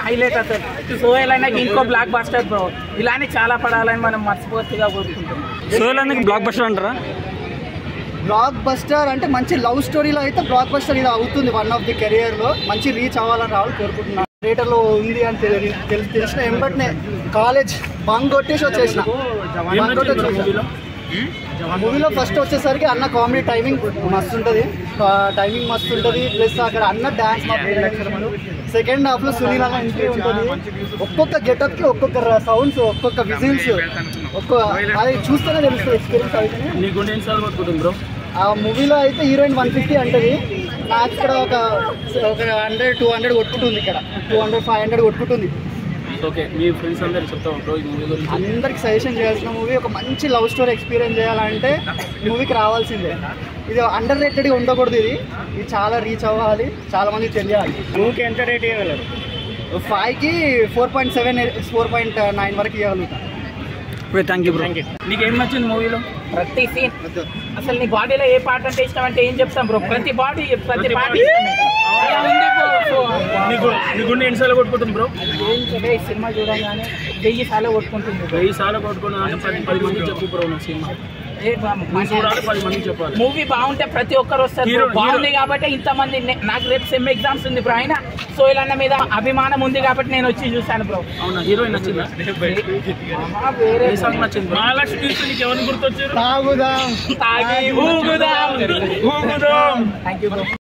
Highlight అసలు సోయల్ అయినాక ఇంకో బ్లాక్ బస్టర్ బ్రో ఇలానే చాలా పడాలని మనం మనస్ఫూర్తిగా కోరుకుంటున్నాం సోయల్ అందుకు బ్లాక్ బస్టర్ అంటారా బ్లాక్ బస్టర్ అంటే మంచి లవ్ స్టోరీలో అయితే బ్లాక్ బస్టర్ ఇది అవుతుంది వన్ ఆఫ్ ది కెరియర్ లో మంచి రీచ్ అవ్వాలని రావాలి కోరుకుంటున్నాను థియేటర్ లో ఉంది అని తెలి- తెలి- తెలిసిన ఎంబట్నే కాలేజ్ బంగ్ కొట్టేసి వచ్చేసిన బంగ్ కొట్టేసి వచ్చేసిన. మూవీలో ఫస్ట్ వచ్చేసరికి అన్న కామెడీ టైమింగ్ మస్తు ఉంటుంది టైమింగ్ మస్తు ఉంటుంది ప్లస్ అక్కడ అన్న డాన్స్ సెకండ్ హాఫ్ లో సునీల్ అన్న ఎంట్రీ ఉంటుంది ఒక్కొక్క గెటప్ కి ఒక్కొక్క సౌండ్స్ ఒక్కొక్క విజిల్స్ ఒక్క అది చూస్తేనే తెలుస్తుంది ఎక్స్పీరియన్స్ అయితేనే నీ గుండె ఎన్నిసార్లు కొట్టుకుంటుంది బ్రో ఆ మూవీలో అయితే హీరోయిన్ వన్ ఫిఫ్టీ అంటది నాకు ఇక్కడ ఒక ఒక హండ్రెడ్ టూ హండ్రెడ్ కొట్టుకుంటుంది ఇక్కడ టూ హండ్రెడ్ ఫైవ్ హండ్రెడ్ కొట్టుకుంటుంది ఓకే మీ ఫ్రెండ్స్ అందరు చెప్తావు బ్రో ఈ మూవీ గురించి అందరికి సజెషన్ చేయాల్సిన మూవీ ఒక మంచి లవ్ స్టోరీ ఎక్స్పీరియన్స్ చేయాలంటే ఈ మూవీకి రావాల్సిందే ఇది అండర్ రేటెడ్గా ఉండకూడదు ఇది ఇది చాలా రీచ్ అవ్వాలి చాలా మందికి తెలియాలి మూవీకి ఎంత రేట్ ఇవ్వగలరు ఫైవ్కి four point seven four point nine వరకు ఇవ్వగలుగుతాం థ్యాంక్ యూ బ్రో నీకు ఏం నచ్చింది మూవీలో ప్రతి సీన్ అసలు నీ బాడీలో ఏ పార్ట్ అంటే ఇష్టం అంటే ఏం చెప్తాం బ్రో ప్రతి బాడీ ప్రతి పార్టీ అలా ఉంది bro. నీకు నీ గుండె ఎన్నిసార్లు కొట్టుకుంటుంది బ్రో ఏం చెప్పే ఈ సినిమా చూడగానే వెయ్యి సార్లు కొట్టుకుంటుంది bro. వెయ్యి సార్లు కొట్టుకున్నా అంటే పది పది మంది చెప్పు బ్రో నా సినిమా ఏ బా- నువ్వు చూడాలి పది మంది చెప్పాలి మూవీ బాగుంటే ప్రతి ఒక్కరు వస్తారు Hero, bro. బాగుంది కాబట్టి ఇంతమంది నే- నాకు రేపు సెమ్ ఎగ్జామ్స్ ఉంది బ్రో అయినా సోయల్ అన్న మీద అభిమానం ఉంది కాబట్టి నేను వచ్చి చూశాను బ్రో అవునా హీరోయిన్ నచ్చిందా ఆహా, వేరే ఏ సాంగ్ నచ్చింది మహాలక్ష్మి చూస్తే నీకు ఎవరిని గుర్తొచ్చారు తాగుదాం తాగి ఊగుదాం ఊగుదాం థ్యాంక్ యూ బ్రో